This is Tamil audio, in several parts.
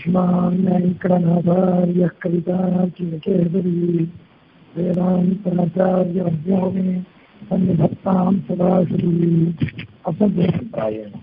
श्रीमान् वेङ्कटनाथार्यः कवितार्किकेसरी वेदान्तनाचार्यवर्यो मे सन्निधत्तां सदाशिवी அசத்தியபிராயம்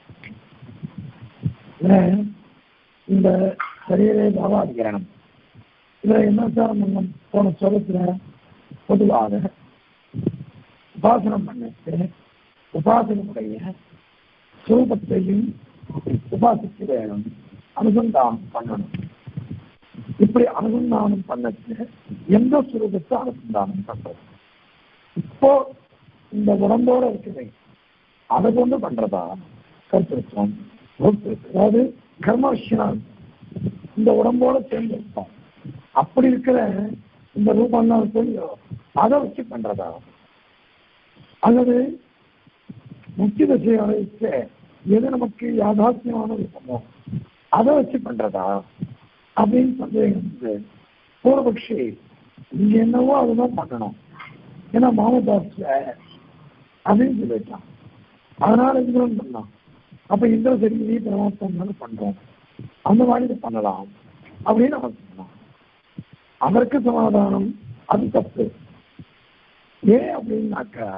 இந்த சரீரே பாவாதிகரணம் இதுல என்ன சார் நம்ம போன சொல்லுற பொதுவாக உபாசனம் பண்ணிட்டு உபாசனமுடைய சுரூபத்தையும் உபாசிக்க வேணும் அனுசந்தானம் பண்ணணும் இப்படி அனுசந்தானம் பண்ணச்சு எந்த சுரூபத்தை அனுசந்தானம் பண்றது இப்போ இந்த உடம்போட இருக்குது அதை கொண்டு பண்றதா கருத்திருக்கோம் அதாவது கர்மவிஷயம் இந்த உடம்போட சேர்ந்து இருப்போம் அப்படி இருக்கிற இந்த ரூபம் தான் சொல்லி அதை வச்சு பண்றதா அல்லது முக்கிய திசையை வச்சு எது நமக்கு யாதார்த்தியமான ரூபமோ அதை வச்சு பண்றதா அப்படின்னு சந்தேகம் வந்து பூர்வபக்ஷி இங்க என்னவோ அதுதான் பண்ணணும் ஏன்னா மாமதாஸ்ல அப்படின்னு சொல்லிட்டான் அதனால இந்திரன் பண்ணான் அப்ப இந்திர சரி நீ பரமாத்மான்னு பண்றோம் அந்த மாதிரி இதை பண்ணலாம் அப்படின்னு அவன் சொன்னான் அதற்கு சமாதானம் அது தப்பு ஏன் அப்படின்னாக்கா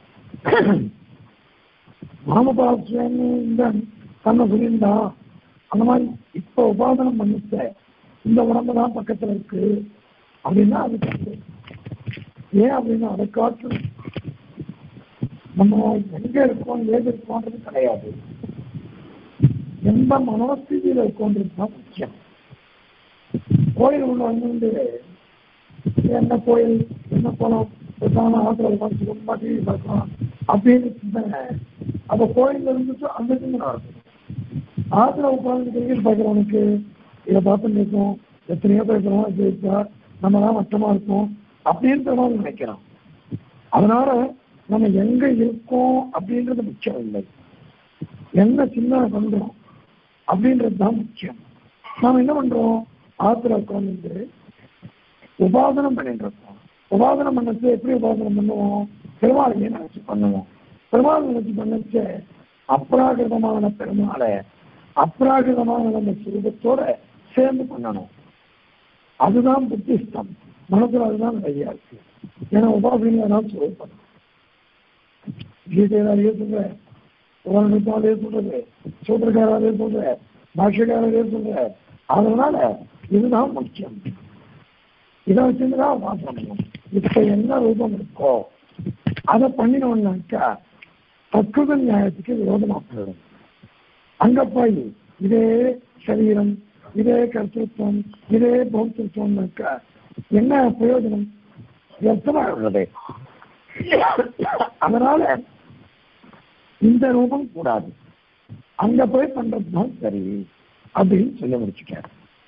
மாமபாசுவன்னு இந்த தன்னை சொல்லியிருந்தா அந்த மாதிரி இப்ப உபாதனம் பண்ணிச்ச இந்த உடம்பு தான் பக்கத்துல இருக்கு அப்படின்னா அது தப்பு ஏன் அப்படின்னா அதை காட்டும் நம்ம எங்க இருக்கோம் ஏது இருக்கோன்றது கிடையாது எந்த மனோஸ்திதியில இருக்கோன்றது தான் முக்கியம் கோயில் உள்ள வந்து என்ன கோயில் என்ன போனோம் பேசாம ஆத்திர உட்காந்து ரொம்ப டிவி பார்க்கலாம் அப்படின்னு சிந்தனை அப்ப கோயில்ல இருந்துட்டு அந்த சிந்தனை இருக்கும் ஆத்திர உட்காந்து கிரிக்கெட் பார்க்குறவனுக்கு இதை பார்த்து நிற்கும் எத்தனையோ பேசுறோம் ஜெயிச்சா நம்ம தான் மட்டமா இருக்கும் அப்படின்ற மாதிரி நினைக்கிறோம் அதனால நம்ம எங்க இருக்கோம் அப்படின்றது முக்கியம் இல்லை என்ன சிந்தனை பண்றோம் அப்படின்றது தான் முக்கியம் நாம என்ன பண்றோம் ஆத்திர உட்காந்து உபாசனம் பண்ணிட்டு இருக்கோம் உபாசனம் பண்ணச்சு எப்படி உபாசனம் பண்ணுவோம் பெருமாளையே நினைச்சு பண்ணுவோம் பெருமாள் நினைச்சு பண்ணச்சு அப்ராகிருதமான பெருமாளை அப்ராகிருதமான நம்ம சுரூபத்தோட சேர்ந்து பண்ணணும் அதுதான் புத்திஸ்தம் மனசுல அதுதான் நிறைய இருக்கு ஏன்னா உபாசனை தான் சுரூபம் கீதையிலாலேயே சொல்ற உதாரணத்தாலே சொல்றது சூத்திரக்காராலே சொல்ற பாஷ்யக்காரரே சொல்ற அதனால இதுதான் முக்கியம் இதை வச்சுதான் பார்க்கணும் இப்ப என்ன ரூபம் இருக்கோ அதை பண்ணினோம்னாக்கா தத்துவ நியாயத்துக்கு விரோதமா போயிடும் அங்க போய் இதே சரீரம் இதே கர்த்தத்துவம் இதே பௌத்தத்துவம்னாக்கா என்ன பிரயோஜனம் வியர்த்தமா உள்ளது அதனால இந்த ரூபம் கூடாது அங்க போய் பண்றதுதான் சரி அப்படின்னு சொல்லி முடிச்சுட்டார்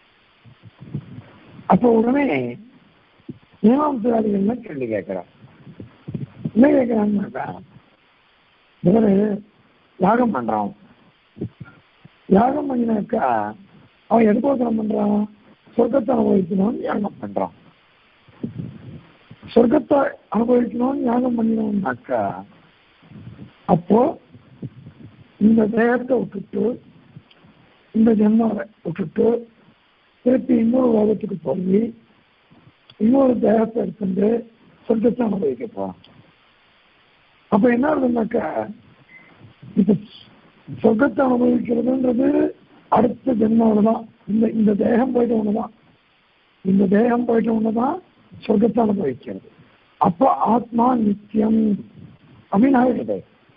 அப்ப உடனே மீமாம்சவாதிகள் கேள்வி கேட்கிறார் என்ன கேட்கிறாங்கன்னாக்கா இவரு யாகம் பண்றான் யாகம் பண்ணினாக்கா அவன் எதுக்கோசரம் பண்றான் சொர்க்கத்தை அனுபவிக்கணும்னு யாகம் பண்றான் சொர்க்கத்தை அனுபவிக்கணும்னு யாகம் பண்ணினோம்னாக்கா அப்போ இந்த தேகத்தை விட்டுட்டு இந்த ஜென்மாவை விட்டுட்டு திருப்பி இன்னொரு லோகத்துக்கு போய் இன்னொரு தேகத்தை எடுத்துட்டு சொர்க்கத்தை அனுபவிக்க போறான் அப்ப என்ன ஆகுதுனாக்கா இப்ப சொர்க்கத்தை அனுபவிக்கிறதுன்றது அடுத்த ஜென்மாவில தான் இந்த இந்த தேகம் போயிட்ட ஒண்ணுதான் இந்த தேகம் போயிட்ட ஒண்ணுதான் சொர்க்கத்தை அனுபவிக்கிறது அப்போ ஆத்மா நித்தியம் அப்படின்னு ஆகிடுது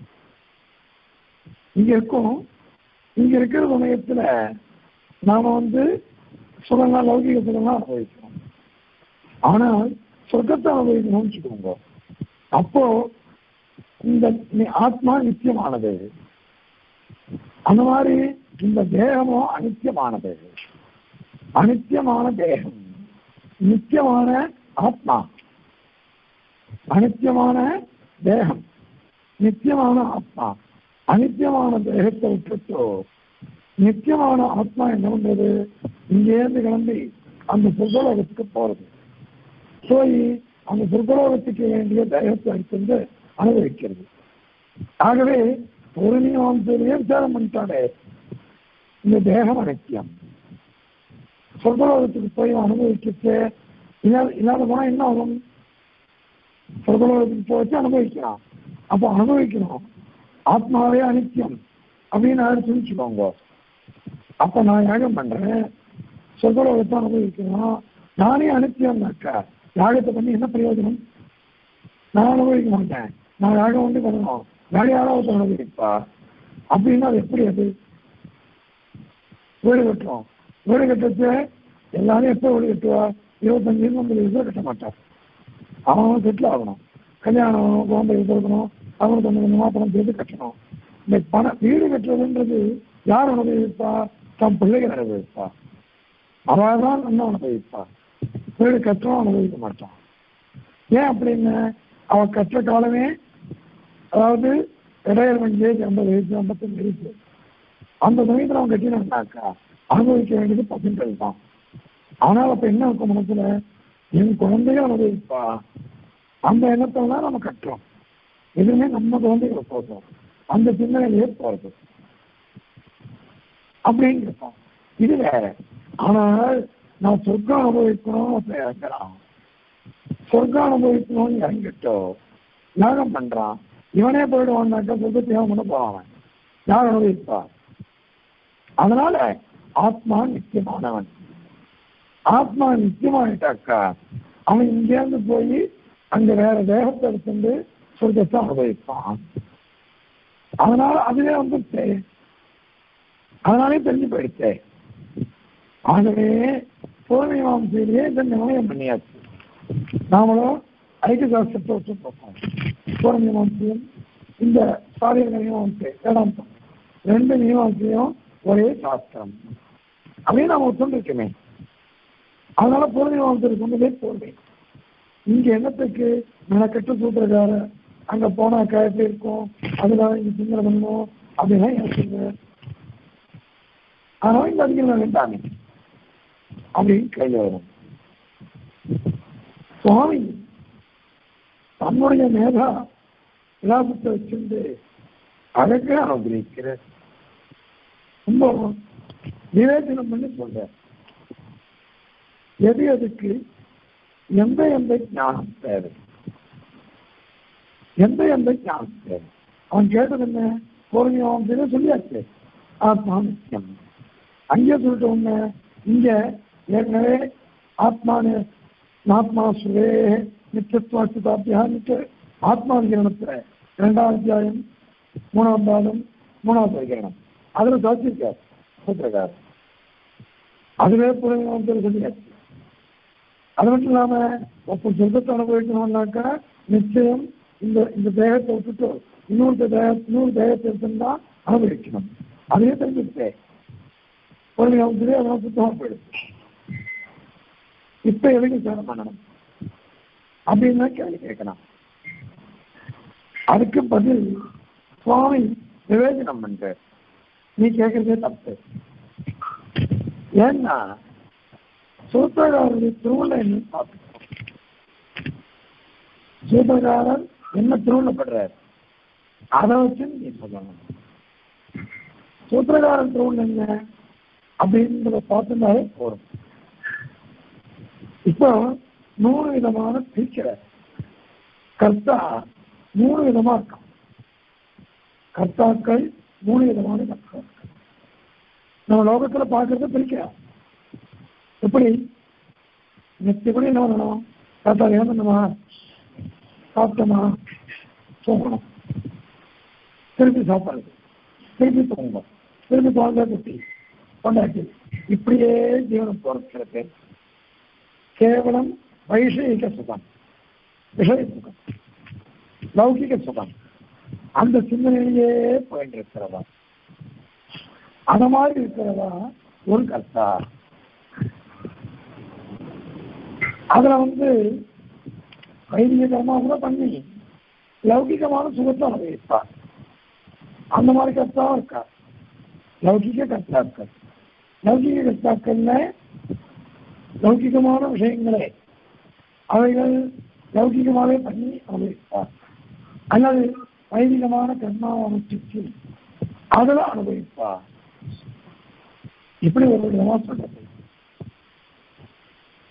இங்க இருக்கும் இங்க இருக்கிற சமயத்துல நாம வந்து சுகங்களா லௌகிக சுகங்களா அனுபவிக்கிறோம் ஆனால் சொர்க்கத்தை அனுபவிக்கணும்னு வச்சுக்கோங்க அப்போ இந்த ஆத்மா நித்தியமானது அந்த மாதிரி இந்த தேகமும் அனித்தியமானது அனித்தியமான தேகம் நித்தியமான ஆத்மா அனித்தியமான தேகம் நித்தியமான ஆத்மா அனித்தியமான தேகத்தை விட்டுட்டோ நித்தியமான ஆத்மா என்ன பண்றது இங்கேருந்து கிளம்பி அந்த சொர்க்கலோகத்துக்கு போறது போய் அந்த சொர்க்கலோகத்துக்கு வேண்டிய தேகத்தை எடுத்து அனுபவிக்கிறது ஆகவே ஒரு நியமம் சேரம் பண்ணிட்டாலே இந்த தேகம் அனித்தியம் சொர்க்கலோகத்துக்கு போய் அனுபவிச்சுட்டு இல்லாத இல்லாத போனா என்ன ஆகும் சொர்க்கலோகத்துக்கு போச்சு அனுபவிக்கலாம் அப்போ அனுபவிக்கணும் ஆத்மாவே அனித்தியம் அப்படின்னு யாரும் சொல்லிச்சுக்கோங்க அப்ப நான் யாகம் பண்றேன் சொர்க்கலோகத்தை அனுபவிக்கணும் நானே அனித்தியம்னாக்கா யாகத்தை பண்ணி என்ன பிரயோஜனம் நான் அனுபவிக்க மாட்டேன் நான் யாகம் வந்து பண்ணணும் வேற யாராவது அனுபவிப்பா அப்படின்னா அது எப்படி அது வீடு கட்டுறோம் வீடு கட்டுறது எல்லாரும் எப்போ வீடு கட்டுவா இருபத்தஞ்சு ஐம்பது வயசுல கட்ட மாட்டார் அவன் செட்டில் ஆகணும் கல்யாணம் குழந்தை பிறக்கணும் அவனுக்கு கொஞ்சம் கொஞ்சமா பணம் சேர்த்து கட்டணும் இந்த பணம் வீடு கட்டுறதுன்றது யார் அனுபவிப்பா தம் பிள்ளைகள் அனுபவிப்பா அவள் தான் இன்னும் அனுபவிப்பா வீடு கட்டுறோம் அனுபவிக்க மாட்டான் ஏன் அப்படின்னு அவன் கற்ற காலமே அதாவது ரிட்டையர்மெண்ட் ஏஜ் ஐம்பது வயசு ஐம்பத்தஞ்சு வயசு அந்த சமயத்தில் அவன் கட்டினாக்கா அனுபவிக்க வேண்டியது பசங்கள் தான் ஆனால் அப்ப என்ன இருக்கும் மனசுல என் குழந்தைகள் அனுபவிப்பா அந்த எண்ணத்துல தான் நம்ம கட்டுறோம் எதுவுமே நம்ம குழந்தைகளை போதும் அந்த சிந்தனையிலேயே போறது அப்படின்னு இருப்போம் இது வேற ஆனால் நான் சொர்க்கம் அனுபவிக்கணும் அப்ப இறங்குறான் சொர்க்கம் அனுபவிக்கணும்னு இறங்கிட்டோ யாகம் பண்றான் இவனே போயிடுவான்னாக்கா சொர்க்கத்தை அவன் பண்ண போறான் யார் அனுபவிப்பா அதனால ஆத்மா நித்தியமானவன் ஆத்மா நித்தியமாயிட்டாக்கா அவன் இங்கேருந்து போய் அங்க வேற தேகத்தை எடுத்துட்டு சொர்க்கத்தை அனுபவிப்பான் அதனால அதுவே வந்துச்சு அதனாலே தெரிஞ்சு போயிடுச்சு ஆகவே பூர்ணிமாம்சையிலேயே இந்த நிர்ணயம் பண்ணியாச்சு நாமளும் ஐக்கிய சாஸ்திரத்தை வச்சு பார்ப்போம் பூர்ணிமாம்சையும் இந்த சாரிய மீமாம்சை வேதாந்தம் ரெண்டு மீமாம்சையும் ஒரே சாஸ்திரம் அப்படின்னு நாம ஒத்துண்டிருக்கமே அதனால பூர்ணிமாம்சத்தை கொண்டு போர்வை இங்க என்னத்துக்கு மெனக்கெட்டு சூத்திரக்கார அங்க போனாக்கா எப்படி இருக்கும் அதுக்காக இங்க சிந்தனை பண்ணணும் அப்படின்னா எனக்கு அதனால இந்த அதிகம் வேண்டாமே அப்படின்னு கையில் வரும் சுவாமி தன்னுடைய மேதா விலாசத்தை வச்சிருந்து அழகா அனுகிரகிக்கிற ரொம்ப விவேச்சனம் பண்ணி சொல்ற எது எதுக்கு எந்த எந்த ஞானம் தேவை எந்த எந்த ஞானம் தேவை அவன் கேட்டது என்ன பூர்ணியம் சொல்லியாச்சு ஆத்மா நித்தியம் அங்கே சொல்லிட்டு ஒண்ணு இங்க ஏற்கனவே ஆத்மானு ஆத்மா சுரே நித்தியத்துவாசிதாபியா நித்திய ஆத்மா விகரணத்துல இரண்டாம் அத்தியாயம் மூணாம் பாதம் மூணாவது விகரணம் அதுல சாத்திருக்கார் சூத்திரக்கார் அதுவே புறநிலை சொல்லியாச்சு அது மட்டும் இல்லாம ஒப்ப சொர்க்கத்தை அனுபவிக்கணும்னாக்கா நிச்சயம் இந்த இந்த தேகத்தை விட்டுட்டு இன்னொரு தேக இன்னொரு தேகத்தை எடுத்துருந்தா அனுபவிக்கணும் அதையே தெரிஞ்சுக்கிட்டே புறநிலை அதெல்லாம் சுத்தமா போயிடுச்சு இப்ப எதுக்கு சேதம் பண்ணணும் அப்படின்னு கேள்வி கேட்கலாம் அதுக்கு பதில் சுவாமி விவேச்சனம் பண்ற நீ கேட்கறதே தப்பு ஏன்னா சூத்திரக்காரருடைய திருவிழா என்ன பார்த்துக்கோ சூத்திரக்காரர் என்ன திருவிழப்படுறார் அதை வச்சு நீ சொல்லணும் சூத்திரக்காரன் திருவிழா என்ன அப்படின்றத பார்த்துட்டாலே போதும் இப்போ மூணு விதமான பிரிக்கிற கர்த்தா மூணு விதமா இருக்கான் கர்த்தாக்கள் மூணு விதமான கர்த்தாக்கள் நம்ம லோகத்துல பார்க்கறத பிரிக்கிறோம் எப்படி நித்தியப்படி என்ன பண்ணணும் கர்த்தா என்ன பண்ணுமா சாப்பிட்டோமா தூங்கணும் திருப்பி சாப்பிடுறது திருப்பி தூங்கும் திருப்பி குழந்தை குட்டி கொண்டாட்டி இப்படியே ஜீவனம் போறது சில பேர் கேவலம் வைஷயிக சுகம் விஷய சுகம் லௌகிக சுகம் அந்த சிந்தனையிலேயே போயிட்டு இருக்கிறதா அத மாதிரி இருக்கிறதா ஒரு கர்த்தா அதுல வந்து வைதிகமா கூட பண்ணி லௌகிகமான சுகத்தை அனுபவிப்பார் அந்த மாதிரி கர்த்தா இருக்கா லௌகிக கர்த்தாக்கள் லௌகிக கர்த்தாக்கள்ல லௌகிகமான விஷயங்களை அவைகள் லௌகிகமாகவே பண்ணி அனுபவிப்பார் அல்லது வைதிகமான கர்மாவை அனுஷ்டிச்சு அதில் அனுபவிப்பார் இப்படி ஒரு விதமா சொல்றது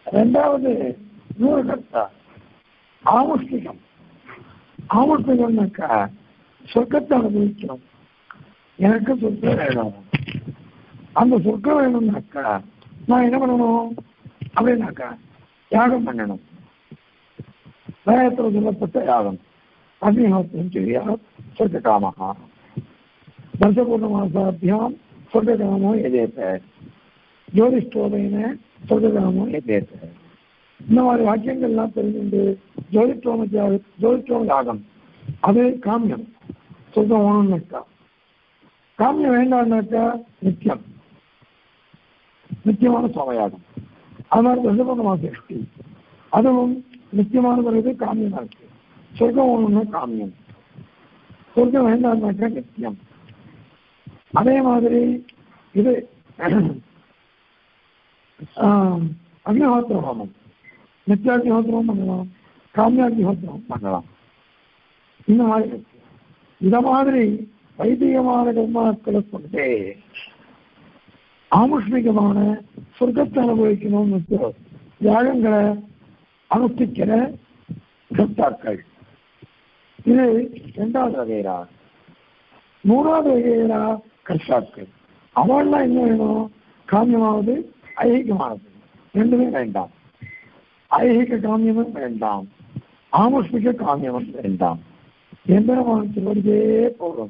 ரெண்டாவது நூறு கர்த்தா ஆமுஷ்டிகம் ஆமுஷ்டிகம்னாக்கா சொர்க்கத்தை அனுபவிக்கணும் எனக்கு சொர்க்கம் வேணும் அந்த சொர்க்கம் வேணும்னாக்கா நான் என்ன பண்ணணும் அப்படின்னாக்கா யாகம் பண்ணணும் வேதத்தில் சொல்லப்பட்ட யாகம் அக்னிஹோத்திரம் செய்யா சொர்க்க காமகா தர்சபூர்ணமாசாபியாம் சொர்க்க காமோ எதேத்த ஜோதிஷ்டோதைன சொர்க்க காமோ எதேத்த இந்த மாதிரி வாக்கியங்கள்லாம் தெரிஞ்சுண்டு ஜோதிஷ்டோம தியாக ஜோதிஷ்டோம யாகம் அது காமியம் சொர்க்கம் வேணும்னாக்கா காமியம் வேண்டாம்னாக்கா நித்தியம் நித்தியமான சோமயாகம் அது மாதிரி தசபூர்ணமா சிருஷ்டி அதுவும் நித்தியமான பிறகு காமியமா இருக்கு சொர்க்கம் ஒண்ணுன்னா காமியம் சொர்க்கம் வேண்டாம்னாக்கா நித்தியம் அதே மாதிரி இது ஆஹ், அக்னிஹோத்திர ஹோமம் நித்தியாக்னிஹோத்திரம் பண்ணலாம் காமியாக்னிஹோத்திரம் பண்ணலாம் இந்த மாதிரி இருக்கு இத மாதிரி வைதிகமான கர்மாக்களை கொண்டே ஆமுஷ்மிகமான சொர்க்கத்தை அனுபவிக்கணும்னு யாகங்களை அனுஷ்டிக்கிற கர்த்தாக்கள் இது இரண்டாவது வகைரா மூணாவது வகைரா கர்த்தாக்கள் அவள்லாம் என்ன வேணும் காமியமாவது ஐகிகமானது ரெண்டுமே வேண்டாம் ஐகிக காமியமும் வேண்டாம் ஆமுஷ்மிக காமியமும் வேண்டாம் எந்திரமான திருவடியே போதும்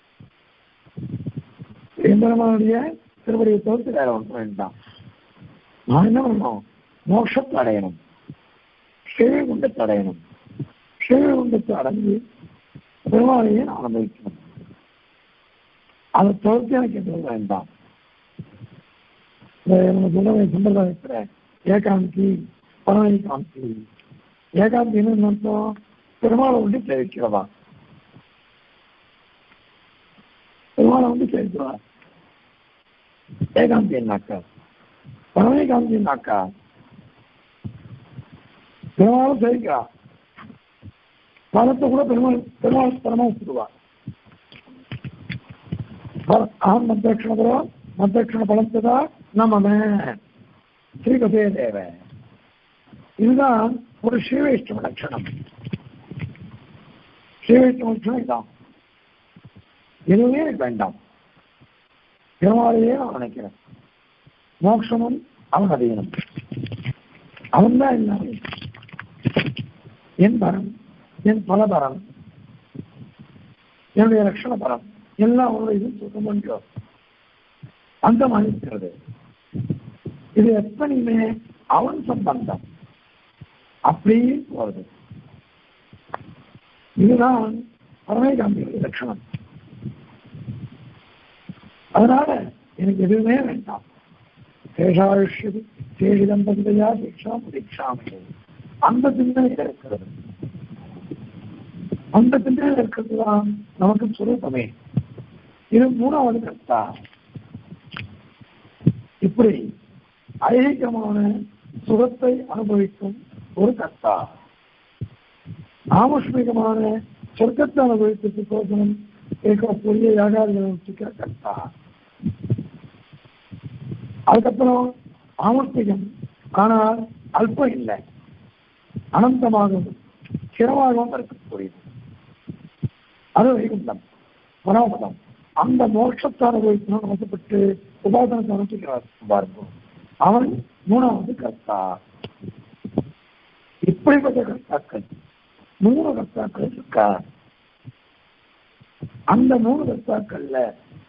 எந்திரமானுடைய திருவடியை தவிர்த்து வேற ஒன்றும் வேண்டாம் நான் என்ன பண்ணணும் மோட்சத்தை அடையணும் ஸ்ரீகுண்டத்தை அடையணும் ஸ்ரீகுண்டத்தை அடைஞ்சு பெருமாளையே நான் அனுபவிக்கணும் அதை தவிர்த்து எனக்கு எதுவும் வேண்டாம் இந்த நம்ம சொல்ற சம்பிரதாயத்துல ஏகாந்தி பரமணி காந்தி ஏகாந்தின்னு என்ன அர்த்தம் பெருமாளை வந்து சேவிக்கிறவா பெருமாளை வந்து சேவிக்கிறவா ஏகாந்தி என்னாக்கா பரமணி காந்தி என்னாக்கா பெருமாளும் சேவிக்கிறா பலத்தை கூட பெருமாள் பெருமாள் பரமா வச்சுருவா அகம் மத்தக்ஷணதோ மத்தக்ஷண பலத்ததா நமமே ஸ்ரீகதே தேவ இதுதான் ஒரு ஸ்ரீவைஷ்ணவ லட்சணம் ஸ்ரீவைஷ்ணவ லட்சணம் இதான் எதுவுமே எனக்கு வேண்டாம் பெருமாளையே நான் நினைக்கிறேன் மோட்சமும் அவன் அடையணும் அவன் தான் எல்லாமே என் பரம் என் பலபரம் என்னுடைய ரட்சண பரம் எல்லாம் அவனுடைய இது சொல்ல முடியும் அந்த மாதிரி இருக்கிறது இது எப்பனையுமே அவன் சம்பந்தம் அப்படியே போறது இதுதான் பரமேகாந்தியுடைய லட்சணம் அதனால எனக்கு எதுவுமே வேண்டாம் சேஷாயுஷ்யது சேஷிதம் பகுதியா தீட்சா தீட்சாமே அந்த சிந்தனையில் இருக்கிறது அந்த சிந்தனையில் இருக்கிறது தான் நமக்கு சுரூபமே இது மூணாவது கர்த்தா இப்படி ஐகிகமான சுகத்தை அனுபவிக்கும் ஒரு கர்த்தா ஆமுஷ்மிகமான சொர்க்கத்தை அனுபவித்து கோசனம் கேட்கக்கூடிய யாகாதிகளை வச்சுக்கிற கர்த்தா அதுக்கப்புறம் ஆமுஷ்மிகம் ஆனால் அல்பம் இல்லை அனந்தமாகவும் சிரமாகவும் இருக்கக்கூடியது அது வைகுண்டம் பரமபதம் அந்த மோட்சத்தை அனுபவிக்கணும் நமக்கப்பட்டு உபாசனத்தை அனுப்பிக்கிறார் பாருங்க அவன் மூணாவது கர்த்தா இப்படிப்பட்ட கர்த்தாக்கள் மூணு கர்த்தாக்கள் இருக்கா அந்த மூணு கர்த்தாக்கள்ல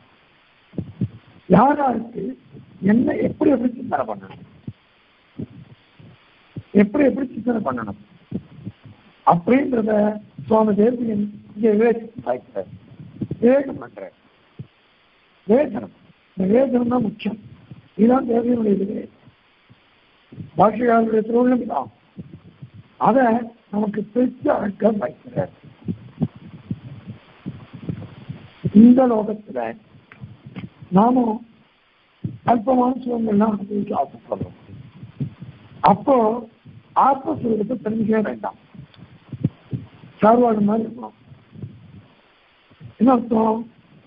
யாராருக்கு என்ன எப்படி எப்படி சிந்தனை பண்ணணும் எப்படி எப்படி சிந்தனை பண்ணணும் அப்படின்றத சுவாமி தேசியன் இங்க விவேகம் சாய்க்கிறார் விவேகம் பண்ற விவேச்சனம் இந்த விவேச்சனம் தான் முக்கியம் இதுதான் தேவையினுடைய இதுவே பாஷையாளருடைய திருவிழம் தான் அதை நமக்கு பிரித்து அடக்க வைக்கிறார் இந்த லோகத்துல நாமும் அல்பமான சுகங்கள்லாம் அனுபவிக்க ஆசைப்படுறோம் அப்போ ஆத்மஸ்வரூபத்தை தெரிஞ்சுக்கவே வேண்டாம் சார்வாடு மாதிரி இருக்கணும் என்ன அர்த்தம்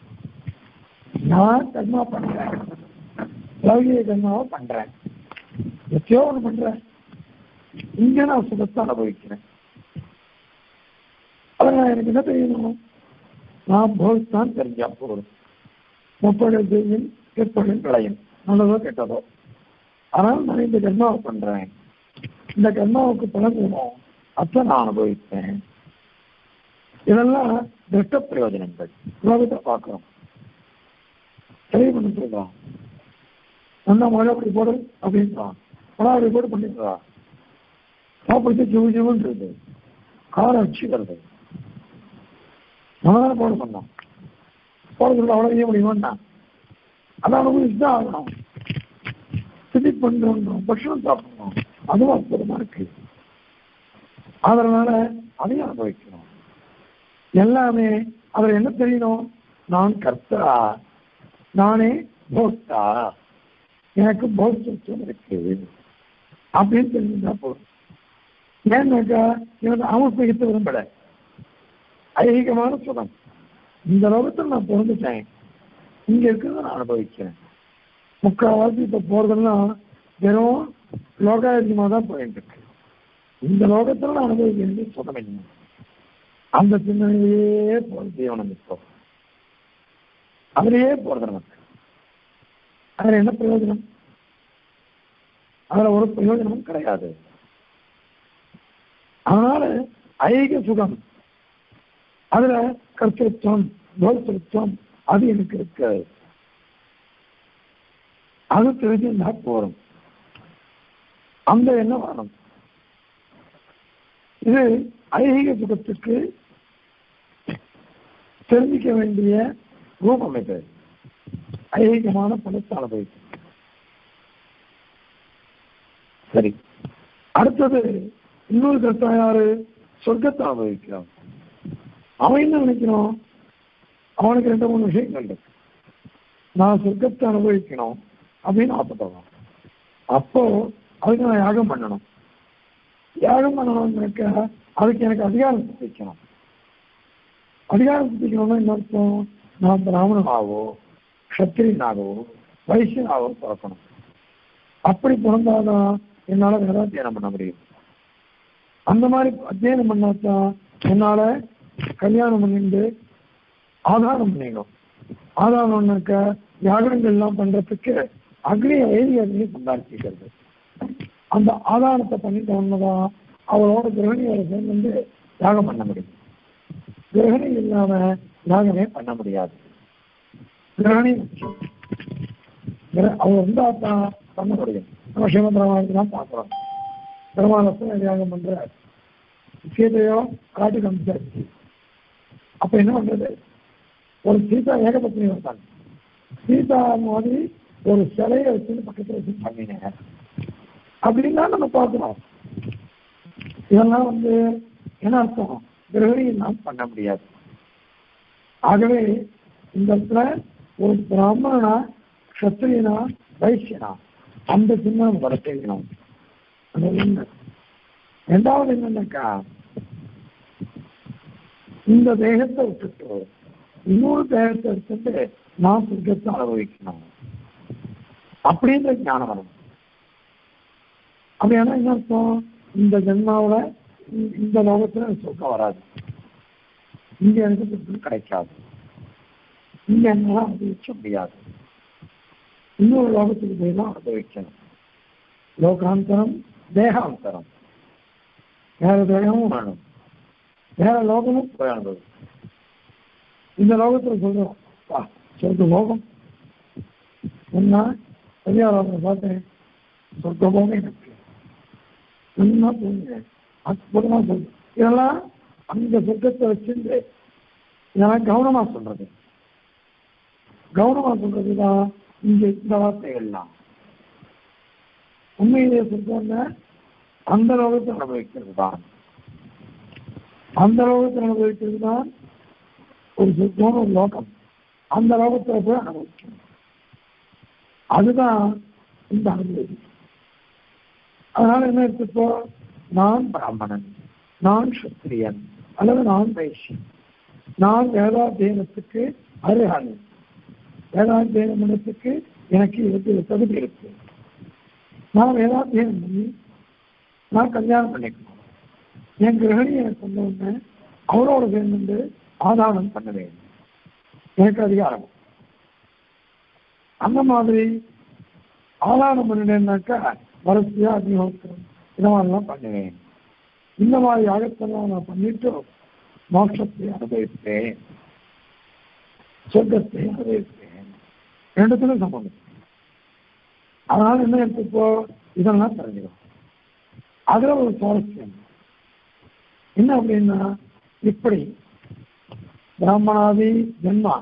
நான் கர்மா பண்றேன் லௌகிக கர்மாவை பண்றேன் எத்தையோ ஒன்று பண்றேன் இங்க நான் சுகத்தை அனுபவிக்கிறேன் அதனால எனக்கு என்ன தெரியணும் நான் போகத்தான் தெரிஞ்சா போதும் முப்பது செய்யும் கெற்படும் விளையும் நல்லதோ கெட்டதோ ஆனால் நான் இந்த கர்மாவை பண்றேன் இந்த கர்மாவுக்கு பலன் வேணும் அத்தை நான் அனுபவிப்பேன் இதெல்லாம் திருஷ்ட பிரயோஜனங்கள் உலகத்தை பார்க்கிறோம் தெளிவு பண்ண சொல்றான் நல்லா மழை அப்படி போடு அப்படின்றான் மழை அப்படி போட்டு பண்ணிடுறா சாப்பிடுச்சு ஜிவு ஜிவுன்றது காரம் அச்சு வருது நம்ம தானே போட பண்ணோம் போட சொல்ல அவ்வளோ செய்ய முடியுமாண்ணா அதான் அனுபவிச்சு தான் ஆகணும் விசிட் பண்ணுறோம் பட்சணம் சாப்பிடணும் அதுவும் அற்புதமா இருக்கு அதனால அதையும் அனுபவிக்கணும் எல்லாமே அதுல என்ன தெரியணும் நான் கர்த்தா நானே போக்தா எனக்கு போக்திருத்தம் இருக்கு அப்படின்னு தெரிஞ்சுட்டா போதும் ஏன்னாக்கா இவன் ஆமஸ்மிகத்தை விரும்பல ஐகிகமான சுகம் இந்த லோகத்தில் நான் பிறந்துட்டேன் இங்க இருக்கிறத நான் அனுபவிக்கிறேன் முக்கால்வாசி இப்ப போறதெல்லாம் வெறும் லோகாயத்தியமா தான் போயிட்டு இருக்கு இந்த லோகத்துல நான் அனுபவிக்க வேண்டிய சுகம் என்ன அந்த சிந்தனையிலேயே போற ஜீவனம் இப்போ அதிலேயே போறது நமக்கு அதுல என்ன பிரயோஜனம் அதுல ஒரு பிரயோஜனமும் கிடையாது அதனால ஐக சுகம் அதுல கர்த்தத்துவம் போக்திருத்துவம் அது எனக்கு இருக்கு அது தெரிஞ்சிருந்தா போறோம் அந்த எண்ணம் வரணும் இது ஐகிக சுகத்துக்கு தெரிஞ்சிக்க வேண்டிய ரூபம் இது ஐகிகமான பணத்தை அனுபவிக்கும் சரி அடுத்தது இன்னொரு கருத்தம் யாரு சொர்க்கத்தை அனுபவிக்கிறான் அவன் என்ன நினைக்கிறான் அவனுக்கு ரெண்டு மூணு விஷயங்கள் இருக்கு நான் சொர்க்கத்தை அனுபவிக்கணும் அப்படின்னு ஆசைப்படுறான் அப்போ அதுக்கு நான் யாகம் பண்ணணும் யாகம் பண்ணணும்னாக்க அதுக்கு எனக்கு அதிகாரம் சித்திக்கணும் அதிகாரம் சித்திக்கணும்னா என்ன அர்த்தம் நான் பிராமணனாகவோ க்ஷத்திரியனாகவோ வைசியனாகவோ பிறக்கணும் அப்படி பிறந்தாதான் என்னால வேதாத்தியனம் பண்ண முடியும் அந்த மாதிரி அத்தியனம் பண்ணாதான் என்னால கல்யாணம் பண்ணிட்டு ஆதாரம் பண்ணிடும் ஆதாரம்னாக்க யாகங்கள்லாம் பண்றதுக்கு அக்னி வைதி அக்னி சம்பாதிக்கிறது அந்த ஆதாரத்தை பண்ணிட்ட உடனேதான் அவளோட கிரகணியோட சேர்ந்து யாகம் பண்ண முடியும் கிரகணி இல்லாம யாகமே பண்ண முடியாது கிரகணி முக்கியம் கிர- அவர் இருந்தா தான் பண்ண முடியும் நம்ம சிவபிரமாணத்தை தான் பார்க்கிறோம் பெருமானத்தை யாகம் பண்ற சீதையோ காட்டு காமிச்சாச்சு அப்ப என்ன பண்றது ஒரு சீதா ஏகபத்னி வந்தாங்க சீதா மாதிரி ஒரு சிலையை வச்சு பக்கத்துல வச்சு பண்ணினேன் அப்படின்னா நம்ம பார்க்கிறோம் இதெல்லாம் வந்து என்ன அர்த்தம் கிரகணியை நாம் பண்ண முடியாது ஆகவே இந்த இடத்துல ஒரு பிராமணனா க்ஷத்திரியனா வைசியனா அந்த சின்னம் வர தெரியணும் அது ஒண்ணு ரெண்டாவது என்னன்னாக்கா இந்த தேகத்தை விட்டுட்டு இன்னொரு தேகத்தை எடுத்துட்டு நான் சொர்க்கத்தை அனுபவிக்கணும் அப்படின்ற ஞானம் வரணும் அப்படியானா என்ன அர்த்தம் இந்த ஜென்மாவுல இந்த- இந்த லோகத்துல எனக்கு சொர்க்கம் வராது இங்க எனக்கு சொர்க்கம் கிடைக்காது இங்க என்னால அனுபவிக்க முடியாது இன்னொரு லோகத்துக்கு போய் தான் அனுபவிக்கணும் லோகாந்தரம் தேகாந்தரம் வேற தேகமும் வேணும் வேற லோகமும் போய் அனுபவிக்கணும் இந்த லோகத்துல சொல்றோம் வா சொர்க்க லோகம் என்ன பெரியார் பார்த்தேன் சொர்க்க லோகம் எனக்கு நல்லா போங்க அற்புதமா சொல்லுங்க இதெல்லாம் அந்த சொர்க்கத்தை வச்சிருந்து இதெல்லாம் கவனமா சொல்றது கவனமா சொல்றதுதான் இங்க இந்த வார்த்தைகள்லாம் உண்மையிலேயே சொல்றவங்க அந்த லோகத்தை அனுபவிக்கிறது தான் அந்த லோகத்தை அனுபவிக்கிறது தான் ஒரு சொர்க்கம் ஒரு லோகம் அந்த லோகத்துல போய் அனுபவிக்கணும் அதுதான் இந்த அனுபவி அதனால என்ன எடுத்துப்போ நான் பிராமணன் நான் சத்திரியன் அல்லது நான் வைஷ்யன் நான் வேதாத்தியனத்துக்கு அருகன் வேதாத்தியனம் பண்ணத்துக்கு எனக்கு இதுக்கு தகுதி இருக்கு நான் வேதாத்தியனம் பண்ணி நான் கல்யாணம் பண்ணிக்கணும் என் கிரகணி எனக்கு கொண்டு வந்தேன் அவரோட சேர்ந்து ஆதானம் பண்ண வேண்டும் எனக்கு அதிகாரம் அந்த மாதிரி ஆதானம் பண்ணினேன்னாக்கா வரிசையா அக்னிஹோத்திரம் இந்த மாதிரிலாம் பண்ணுவேன் இந்த மாதிரி யாகத்தெல்லாம் நான் பண்ணிட்டு மோட்சத்தை அனுபவிப்பேன் சொர்க்கத்தை அனுபவிப்பேன் ரெண்டுத்துக்கும் சம்பந்தம் அதனால என்ன எடுத்துப்போ இதெல்லாம் தெரிஞ்சுக்கணும் அதுல ஒரு சுவாரஸ்யம் என்ன அப்படின்னா இப்படி பிராமணாதி ஜென்மா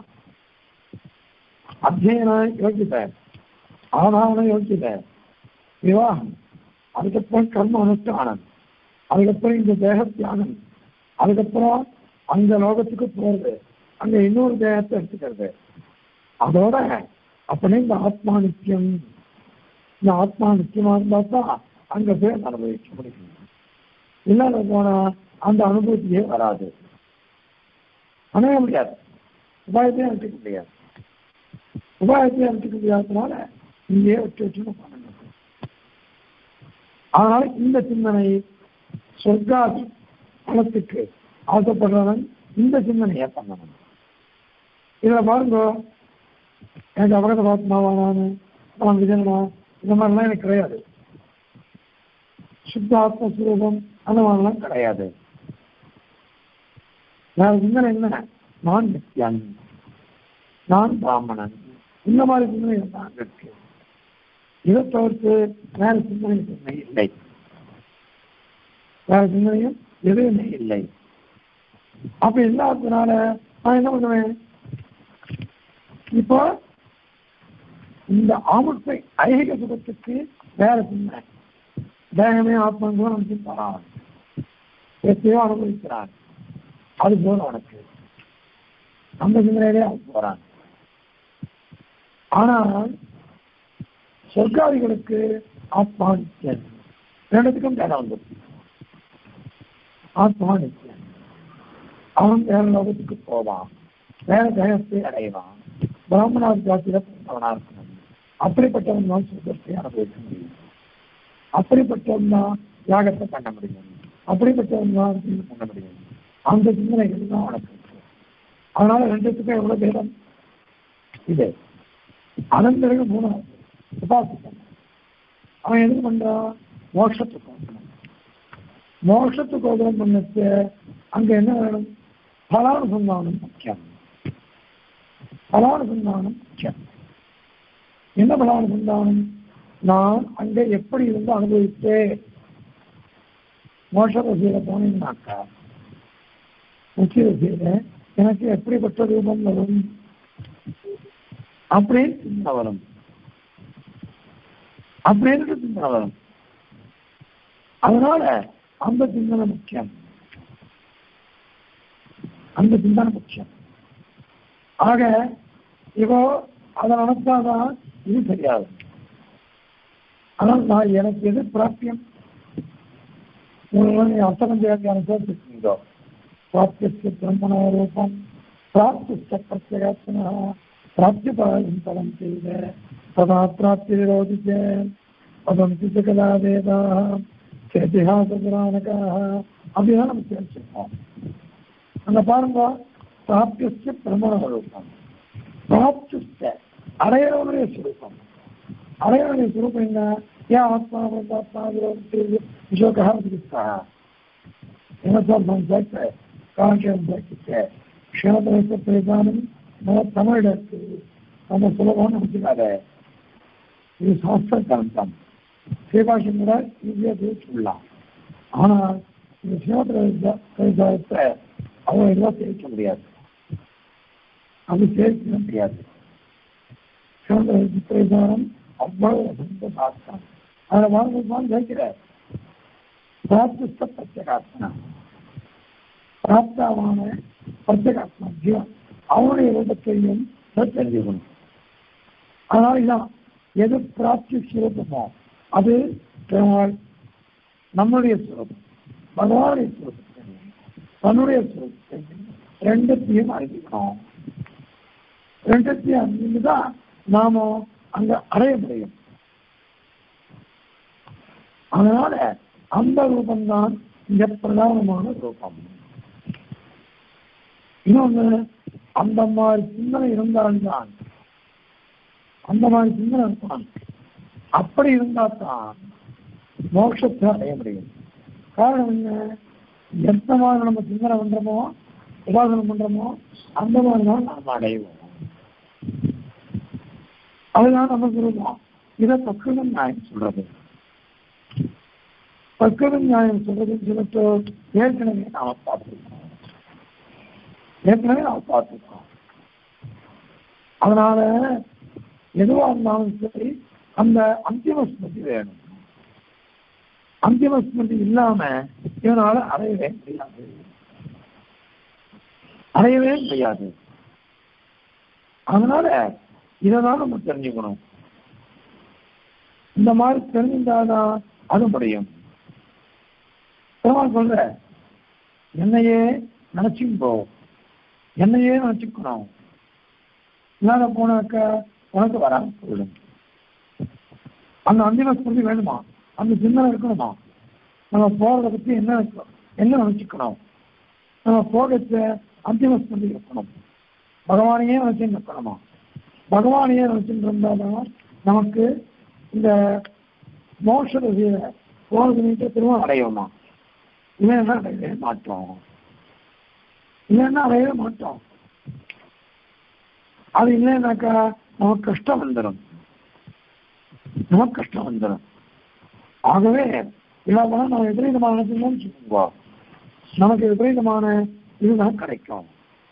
அத்தியன யோகித ஆதாவன யோகித விவாகம் அதுக்கப்புறம் கர்ம அனுஷ்டானம் அதுக்கப்புறம் இந்த தேக தியாகம் அதுக்கப்புறம் அந்த லோகத்துக்கு போறது அங்க இன்னொரு தேகத்தை எடுத்துக்கிறது அதோட அப்படியே இந்த ஆத்மா நித்தியம் இந்த ஆத்மா நித்தியமா இருந்தா தான் அங்க போய் அனுபவிக்க முடியும் இல்லாத போனா அந்த அனுபவத்தியே வராது அணைய முடியாது உபாயத்தையும் அனுப்பிக்க முடியாது உபாயத்தையும் அனுப்பிக்க முடியாததுனால இங்கேயே வச்சு வச்சு பண்ணணும் அதனால இந்த சிந்தனை சொர்க்காதி பணத்துக்கு ஆசைப்படுறவன் இந்த சிந்தனையை பண்ணணும் இதுல பாருங்க எனக்கு அபகத பாத்மாவா நான் நான் விஜயனா இந்த மாதிரிலாம் எனக்கு கிடையாது சுத்த ஆத்மஸ்வரூபம் அந்த மாதிரிலாம் கிடையாது நான் சிந்தனை என்ன நான் நித்யன் நான் பிராமணன் இந்த மாதிரி சிந்தனை தான் இருக்கு இதை தவிர்த்து வேற சிந்தனை சிந்தனை இல்லை வேற சிந்தனையும் எதுவுமே இல்லை அப்ப இல்லாததுனால நான் என்ன பண்ணுவேன் இப்போ இந்த ஆமுட்டை ஐகிக சுகத்துக்கு வேற சிந்தனை தேகமே ஆத்மன் கூட நமக்கு தரான் எத்தையோ அனுபவிக்கிறான் அது போல உனக்கு அந்த சிந்தனையிலே அவன் போறான் ஆனால் சொர்க்காதிகளுக்கு ஆத்மா நித்தியன் ரெண்டுத்துக்கும் பேரம் வந்துருக்கு ஆத்மா நித்தியன் அவன் வேற லோகத்துக்கு போவான் வேற தேகத்தை அடைவான் பிராமணார் ஜாத்தியில பிறந்தவனா இருக்கணும் அப்படிப்பட்டவன் தான் சொர்க்கத்தை அனுபவிக்க முடியும் அப்படிப்பட்டவன் தான் யாகத்தை பண்ண முடியும் அப்படிப்பட்டவன் தான் இது பண்ண முடியும் அந்த சிந்தனைகள் தான் உனக்கு இருக்கு அதனால ரெண்டுத்துக்கும் எவ்வளவு பேரம் இது அதன் பிறகு மூணாவது உபாசிக்கம் அவன் எதுக்கு பண்றான் மோட்சத்துக்கு ஓதனம் மோட்சத்துக்கு ஓதனம் பண்ணச்சு அங்க என்ன வேணும் பலானுசந்தானம் முக்கியம் பலானுசந்தானம் முக்கியம் என்ன பலானுசந்தானம் நான் அங்க எப்படி இருந்து அனுபவித்து மோட்ச ரசியில போனீங்கன்னாக்கா முக்கிய ரசியில எனக்கு எப்படிப்பட்ட ரூபம் வரும் அப்படின்னு சிந்தனை வரும் அப்படின்னு சிந்தனை வரும் அதனால அந்த சிந்தனை முக்கியம் அந்த சிந்தனை முக்கியம் ஆக இப்போ அதை நினைச்சாதான் இது தெரியாது ஆனால் நான் எனக்கு எது பிராப்தியம் உங்களுக்கு அர்த்தம் செய்யாத சேர்த்துருக்கீங்களோ பிராப்திய பிரம்மண ரூபம் பிராப்திச்ச பிரத்யேகத்தினா பிராப்தி பலம் பலம் செய்த ததா பிராப்தி விரோதிச்ச வதந்தி கதா வேதாக இதிகாச புராணக்காக அப்படிதான் நம்ம தெரிஞ்சுக்கோம் அங்க பாருங்க பிராப்திய பிரம்மண ரூபம் பிராப்திச்ச அடையவனுடைய சுரூபம் அடையவனுடைய சுரூபம் என்ன ஏன் ஆத்மா ஆத்மா விரோதி விசோகா சிகிச்சா என்ன சொல்றோம் சேர்த்த காலக்கேரம் சேர்த்து க்ஷணத்திரத்தை பேசாலும் நம்ம தமிழில் இருக்கு நம்ம சுலபம் நினைச்சுக்காத இது சாஸ்திர கலந்தம் ஸ்ரீபாஷம் கூட ஈஸியாக தெரிவிச்சுடலாம் ஆனால் இந்த சிவத்திர கவிதாயத்தை அவங்க எல்லாம் தெரிவிக்க முடியாது அது தெரிவிக்க முடியாது சிவத்திர சித்திரசாரம் அவ்வளவு வசந்த சாஸ்திரம் அதில் வாழ்ந்துதான் ஜெயிக்கிறார் பிராப்திஸ்த பிரத்யேகாத்மா பிராப்தாவான பிரத்யேகாத்மா ஜீவன் அவனுடைய ரூபத்தையும் தெரிஞ்சுக்கணும் அதனால இதான் எது பிராப்தி சுரூபமோ அது பெருமாள் நம்முடைய சுரூபம் பகவானுடைய சுரூபத்தை தன்னுடைய சுரூபத்தை ரெண்டுத்தையும் அறிவிக்கணும் ரெண்டுத்தையும் அறிஞ்சுதான் நாம அங்க அடைய முடியும் அதனால அந்த ரூபம்தான் இங்க பிரதானமான ரூபம் இன்னொன்னு அந்த மாதிரி சிந்தனை இருந்தால்தான் அந்த மாதிரி சிந்தனை இருப்பான் அப்படி இருந்தா தான் மோட்சத்தை அடைய முடியும் காரணம் என்ன எந்த மாதிரி நம்ம சிந்தனை பண்றோமோ உபாசனம் பண்றோமோ அந்த மாதிரி தான் நாம் அடைவோம் அதுதான் நம்ம சொல்லுவோம் இதை பக்குவ நியாயம் சொல்றது பக்குவ நியாயம் சொல்றதுன்னு சொல்லிட்டு ஏற்கனவே நாம பார்த்துருக்கோம் ஏற்கனவே நாம பார்த்துருக்கோம் அதனால எதுவா இருந்தாலும் சரி அந்த அந்திம ஸ்மிருதி வேணும் அந்திம ஸ்மிருதி இல்லாம இவனால அடையவே முடியாது அடையவே முடியாது அதனால இதைதான் நம்ம தெரிஞ்சுக்கணும் இந்த மாதிரி தெரிஞ்சிருந்தாதான் அது முடியும் பெருமாள் சொல்ற என்னையே நினைச்சுக்கோ என்னையே நினைச்சுக்கணும் இல்லாத போனாக்க உனக்கு வராம போயிடும் அந்த அந்திம ஸ்மிருதி வேணுமா அந்த சிந்தனை இருக்கணுமா நம்ம போறத பத்தி என்ன என்ன நினைச்சுக்கணும் நம்ம போகச்ச அந்திம ஸ்மிருதி இருக்கணும் பகவானையே நினைச்சு நிற்கணுமா பகவானையே நினைச்சுட்டு இருந்தாதான் நமக்கு இந்த மோட்ச திசையில போறது நீட்டு திரும்ப அடையுமா இல்லைன்னா அடையவே மாட்டோம் இல்லைன்னா அடையவே மாட்டோம் அது இல்லைன்னாக்கா நமக்கு கஷ்டம் வந்துடும் நமக்கு கஷ்டம் வந்துடும் ஆகவே இல்லாம நம்ம விபரீதமான நினைச்சோம்னு வச்சுக்கோங்க நமக்கு விபரீதமான இதுதான் கிடைக்கும்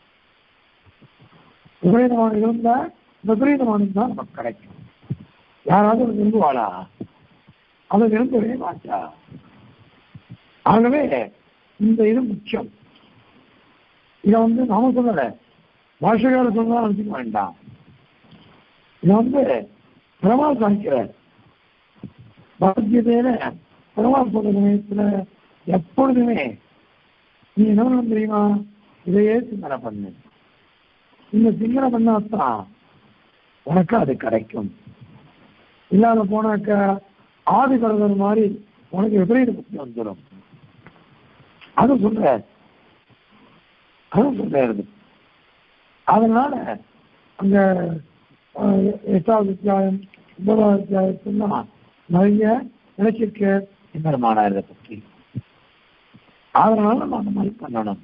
விபரீதமான இருந்தா விபரீதமானது தான் நமக்கு கிடைக்கும் யாராவது அதை விரும்புவாளா அதை விரும்பவே மாட்டா ஆகவே இந்த இது முக்கியம் இதை வந்து நாம சொல்லல பாஷையால சொன்னா நினைச்சுக்க வேண்டாம் இதை வந்து பெருமாள் சாய்க்கிறார் பகவத்கீதையில பெருமாள் சொல்ற சமயத்துல எப்பொழுதுமே நீ என்ன பண்ணணும் தெரியுமா இதையே சிந்தனை பண்ணு இந்த சிந்தனை பண்ணாதான் உனக்கு அது கிடைக்கும் இல்லாத போனாக்க ஆதி கருதல் மாதிரி உனக்கு விபரீத புத்தி வந்துடும் அது சொல்ற அது சொல்றது அதனால அந்த அஹ், எட்டாவது அத்தியாயம் ஒன்பதாவது அத்தியாயத்துல நிறைய நினைச்சிருக்க இந்த இதை பற்றி அதனால நம்ம அந்த மாதிரி பண்ணணும்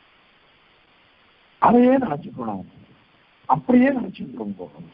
அதையே நினைச்சுக்கணும் அப்படியே நினைச்சுட்டு போகணும்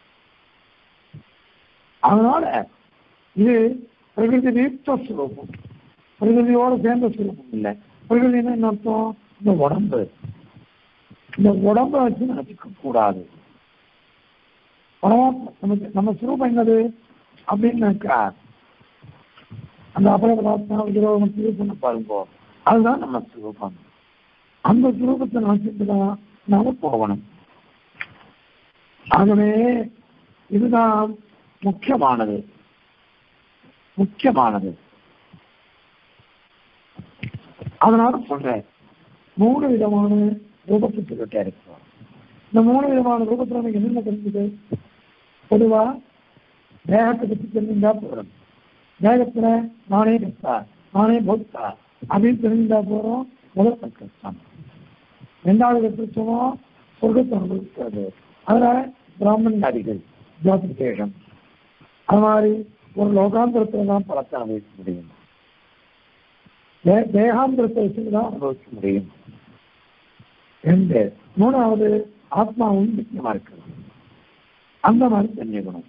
அதனால இது பிரகிருதி தீர்த்த சுரூபம் பிரகிருதியோட சேர்ந்த சுரூபம் இல்லை பிரகிருதினா என்ன அர்த்தம் இந்த உடம்பு இந்த உடம்பை வச்சு நினைச்சுக்க கூடாது பரமாத்மா நமக்கு நம்ம சுரூபம் என்னது அப்படின்னாக்கா அந்த அபரபதாத்மா விரோதம் சொன்ன பாருங்க அதுதான் நம்ம சுரூபம் அந்த சுரூபத்தை நினைச்சிட்டு தான் நாம போகணும் ஆகவே இதுதான் முக்கியமானது முக்கியமானது அதனால சொல்றேன் மூணு விதமான ரூபத்தை சொல்லிட்டே இருக்கிறோம் இந்த மூணு விதமான ரூபத்துல நமக்கு என்னென்ன தெரிஞ்சுது பொதுவா தேகத்தை பத்தி தெரிஞ்சுட்டா போறோம் தேகத்துல நானே கஷ்டா நானே போக்தா அப்படின்னு தெரிஞ்சுட்டா போறோம் முதல் கஷ்டம் ரெண்டாவது கஷ்டமோ சொர்க்கத்தை அனுபவிக்கிறது அதனால பிராமணன் அடிகள் ஜாதிசேஷம் அது மாதிரி ஒரு லோகாந்திரத்துல தான் பலத்தை அனுபவிக்க முடியும் தே- தேகாந்திரத்தை வச்சு தான் அனுபவிக்க முடியும் ரெண்டு மூணாவது ஆத்மாவும் முக்கியமா இருக்கிறது அந்த மாதிரி தெரிஞ்சுக்கணும்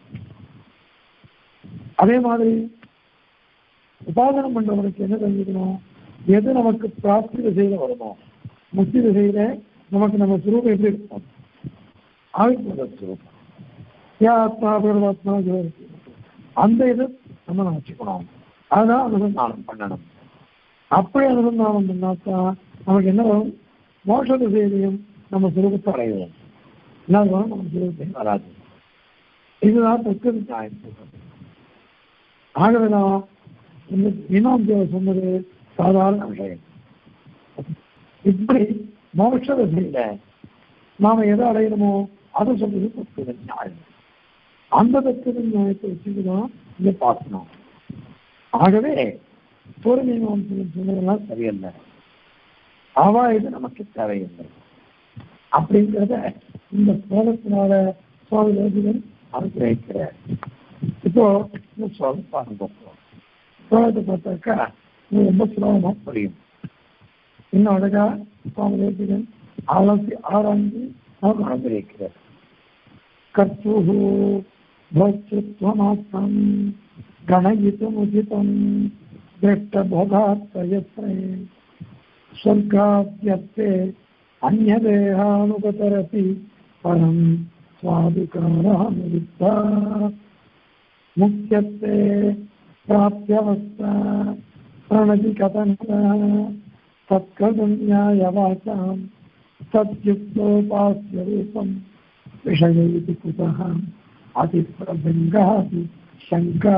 அதே மாதிரி உபாதனம் பண்றவனுக்கு என்ன தெரிஞ்சுக்கணும் எது நமக்கு பிராப்தி திசையில வருமோ முக்தி திசையில நமக்கு நம்ம சுரூபம் எப்படி இருக்கும் ஆவிர்வாத சுரூபம் யா ஆத்மா பரமாத்மா ஜோதி. அந்த இது நம்ம நினைச்சுக்கணும் அதுதான் அனுசந்தானம் பண்ணணும் அப்படி அனுசந்தானம் பண்ணாக்கா நமக்கு என்ன வரும் மோட்ச திசையிலையும் நம்ம சுரூபத்தை அடைவோம் இல்லாத வரும் நம்ம சுரூபத்தையும் வராது இதுதான் தக்க நியாயம் சொல்றது ஆகவே நான் இந்த இனாம் தேவ சொன்னது சாதாரண விஷயம் இப்படி மோட்ச திசையில நாம எதை அடையணுமோ அதை சொல்றது தத்துவ நியாயம் அந்த தத்துவ நியாயத்தை வச்சுதான் இங்க பார்க்கணும் ஆகவே பூர்வீகம் சொன்னதெல்லாம் சரியில்லை அவா இது நமக்கு தேவையில்லை அப்படிங்கிறத இந்த ஸ்லோகத்தினால சுவாமி யோகிதன் அனுகிரகிக்கிறார் இப்போ இந்த ஸ்லோகம் பாருங்க ஸ்லோகத்தை பார்த்தாக்கா இது ரொம்ப சுலபமா புரியும் இன்னும் அழகா சுவாமி யோகிதன் ஆலோசி ஆராய்ந்து நமக்கு அனுகிரகிக்கிறார் கர்த்துः भोक्तृत्वमात्रं गणयितुमुचितं दृष्टभोगात्तयत्रे स्वर्गाद्यर्थे अन्यदेहानुगतरपि परं स्वाधिकारानुविद्धा मुख्यत्वे प्राप्त्यवस्था प्रणतिकथनः तत्कर्मन्यायवाचां तद्युक्तोपास्य रूपम् विषय इति कुतः அதிப்பிரபங்காதி சங்கா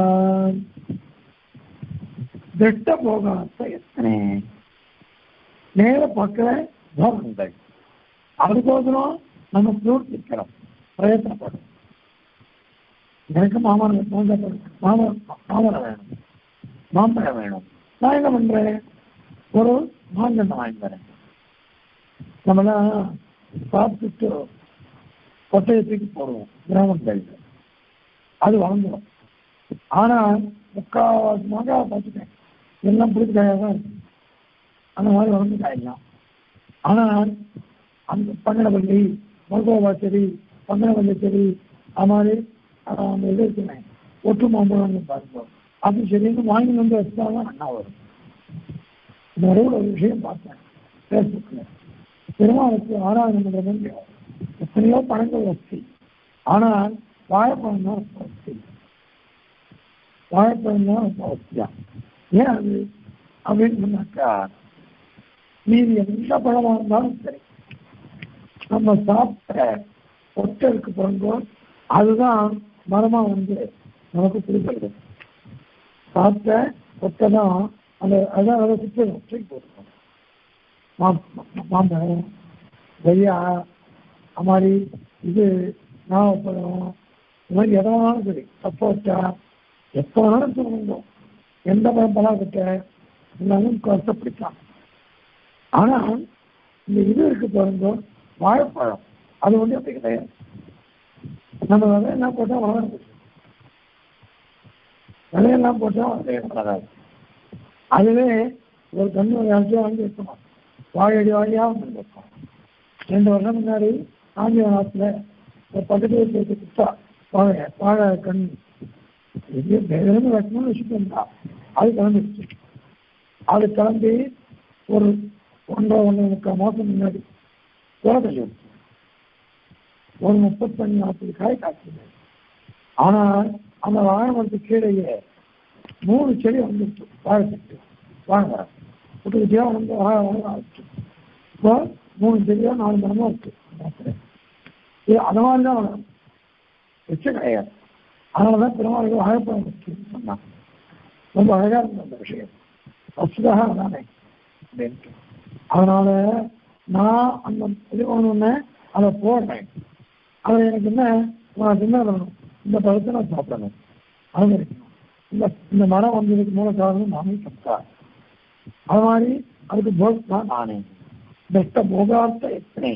திட்ட போகாத்த எத்தனை நேர பார்க்கிற போகங்கள் அதுக்கோசரம் நம்ம பூர்த்திக்கிறோம் பிரயத்தனப்படும் எனக்கு மாமரம் மாமரம் மாமரம் வேணும் மாம்பழம் வேணும் நான் என்ன பண்றேன் ஒரு மாங்கன்று வாங்கி வரேன் நம்மளாம் சாப்பிட்டுட்டு கொட்டையை தூக்கி போடுவோம் கிராமங்களில் அது வளர்ந்துடும் ஆனால் முக்கால்வாசி மாங்காவை பார்த்துட்டேன் எல்லாம் பிடிச்ச காயாக தான் இருக்கு அந்த மாதிரி வளர்ந்து காயலாம் ஆனால் அந்த பங்கனவல்லி மருத்துவ செடி பங்கனவல்லி செடி அது மாதிரி அந்த இது இருக்கிறேன் ஒட்டு மாம்பழம் பாருங்க அது சரின்னு வாங்கி வந்து வச்சா தான் அண்ணா வரும் இந்த நடுவில் ஒரு விஷயம் பார்த்தேன் ஃபேஸ்புக்கில் பெருமாளுக்கு ஆராதனை பண்ணுற மாதிரி எத்தனையோ பழங்கள் வச்சு ஆனால் வாழைப்பழம் தான் வச்சு வாழைப்பழம் தான் வச்சியா ஏன் அது அப்படின்னு சொன்னாக்கா மீதி எந்த பழமாக இருந்தாலும் சரி நம்ம சாப்பிட்ட ஒட்டை இருக்கு பாருங்க அதுதான் மரமா வந்து நமக்கு பிடிக்கிறது சாப்பிட்ட ஒட்டை தான் அந்த அதான் அதை சுற்றி தூக்கி போட்டுருக்கோம் மாம்பழம் கொய்யா அது மாதிரி இது நாவப்பழம் இது மாதிரி எதை வேணாலும் சரி சப்போட்டா எப்போ வேணாலும் சொல்லுங்க எந்த பழம் பலாக்கட்டை எல்லாமே கஷ்டப்பிடிக்கலாம் ஆனால் இந்த இது இருக்கு பாருங்க வாழைப்பழம் அது வந்து அப்படி கிடையாது நம்ம விதையெல்லாம் போட்டால் வளர்ந்து விதையெல்லாம் போட்டால் வளராது அதுவே ஒரு கண்ணு யாருக்கையும் வாங்கி வைக்கணும் வாழையடி வாழையாக வந்து வைக்கணும் ரெண்டு வருஷம் முன்னாடி ஆந்திரநாட்டில் ஒரு பக்கத்து வீட்டுக்கு குத்தா வாழை வாழை கண் பெரிய வேதனை வைக்கணும்னு வச்சுட்டு அது கிளம்பிடுச்சு அது கிளம்பி ஒரு ஒன்றரை ஒன்றரை முக்கால் மாதம் முன்னாடி தோட்டத்தில் இருக்கு ஒரு முப்பத்தஞ்சு நாற்பது காய் காய்ச்சது ஆனால் அந்த வாழை மரத்துக்கு கீழேயே மூணு செடி வந்துட்டு வாழை செட்டு வாழை மரம் குட்டி குட்டியாக வந்து வாழை வாழை ஆரம்பிச்சு இப்போ மூணு செடியோ நாலு மரமோ இருக்கு இது அது மாதிரி தான் வளரும் வச்ச கிடையாது அதனால தான் பெருமாளுக்கு வாழைப்பழம் வச்சுன்னு சொன்னான் ரொம்ப அழகா இருந்தது அந்த விஷயம் வசதாக அதானே அப்படின்ட்டு அதனால நான் அந்த இது ஒன்று அதை போடுறேன் அதில் எனக்கு என்ன நான் என்ன பண்ணணும் இந்த பழத்தை நான் சாப்பிடணும் அனுமதிக்கணும் இந்த இந்த மரம் வந்ததுக்கு மூல காரணம் நானே சப்தா அது மாதிரி அதுக்கு போக் தான் நானே பெஸ்ட போகார்த்த எத்தனை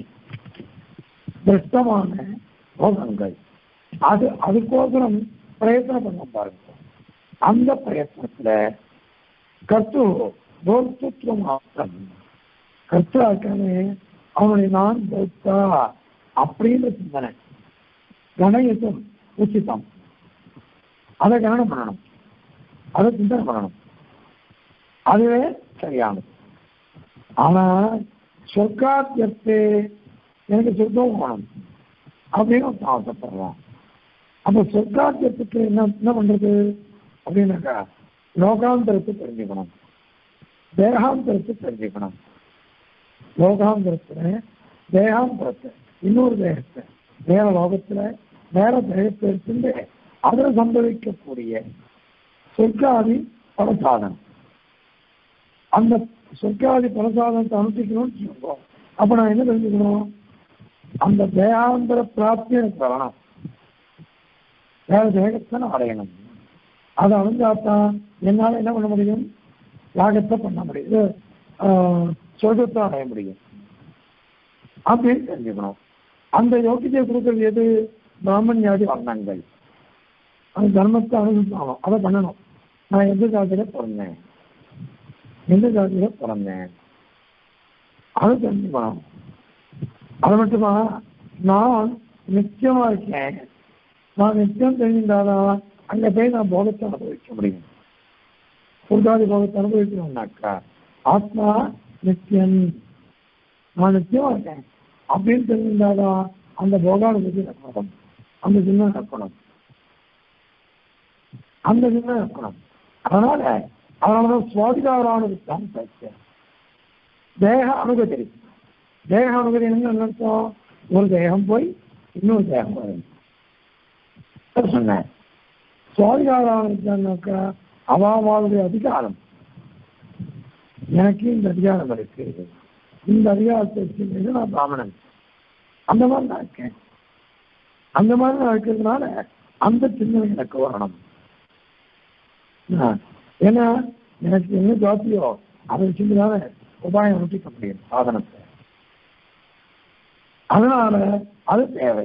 பெஸ்டமான போகங்கள் அது அதுக்கோசரம் பிரயத்தனம் பண்ண பாருங்க அந்த பிரயத்தனத்துல கர்த்து போக்திருவம் ஆப்தம் கர்த்தா இருக்கானே அவனுடைய நான் பௌத்தா அப்படின்ற சிந்தனை கணயத்தும் உச்சிதம் அதை கவனம் பண்ணணும் அதை சிந்தனை பண்ணணும் அதுவே சரியானது ஆனா சொர்க்காத்தியத்து எனக்கு சொர்க்கம் வேணும் அப்படின்னு ஒருத்தன் ஆசைப்படுறான் அப்ப சொர்க்காத்தியத்துக்கு என்ன என்ன பண்றது அப்படின்னாக்கா லோகாந்தரத்தை தெரிஞ்சுக்கணும் தேகாந்தரத்தை தெரிஞ்சுக்கணும் லோகாந்தரத்துல தேகாந்தரத்தை இன்னொரு தேகத்தை வேற லோகத்துல வேற தேகத்தை இருந்து அதில் சம்பவிக்கக்கூடிய சொர்க்காதி பலசாதனம் அந்த சொர்க்காதி பலசாதனத்தை அனுப்பிக்கணும்னு சொல்லுவோம் அப்ப நான் என்ன தெரிஞ்சுக்கணும் அந்த தேகாந்தர பிராப்தி எனக்கு வரணும் வேற தேகத்தை நான் அடையணும் அதை அடைஞ்சாத்தான் என்னால என்ன பண்ண முடியும் யாகத்தை பண்ண முடியும் சொர்க்கத்தை அடைய முடியும் அப்படின்னு தெரிஞ்சுக்கணும் அந்த யோகியத்தை கொடுக்கறது எது பிராமணியாதி வர்ணங்கள் அந்த தர்மத்தை அனுசரிச்சாலும் அதை பண்ணணும் நான் எந்த ஜாதியில பிறந்தேன் எந்த ஜாதியில பிறந்தேன் அது தெரிஞ்சுக்கணும் அது மட்டுமா நான் நிச்சயமா இருக்கேன் நான் நிச்சயம் தெரிஞ்சிருந்தாதான் அங்க போய் நான் போகத்தை அனுபவிக்க முடியும் புர்தாதி போகத்தை அனுபவிக்கணும்னாக்கா ஆத்மா நித்தியம் நான் நிச்சயமா இருக்கேன் அப்படின்னு தெரிஞ்சிருந்தாதான் அந்த போகானுபூதி நடக்கணும் அந்த சின்னம் நடக்கணும் அந்த சின்னம் நடக்கணும் அதனால அதனாலதான் சுவாதிகாரானுபவித்தான் பேச தேக அனுகதி தேக அனுகதி என்ன அர்த்தம் ஒரு தேகம் போய் இன்னொரு தேகம் வரும் சொன்னேன் சுவாதிகாரானுக்காக அவாவாளுடைய அதிகாரம் எனக்கு இந்த அதிகாரம் இருக்கு இந்த அதிகாரத்தை வச்சுக்கிறது நான் பிராமணன் அந்த மாதிரி நான் இருக்கேன் அந்த மாதிரி நான் இருக்கிறதுனால அந்த சிந்தனை எனக்கு வரணும் ஏன்னா எனக்கு என்ன ஜாத்தியோ அதை வச்சுருந்தால உபாயம் நோட்டிக்க முடியும் சாதனத்தை அதனால அது தேவை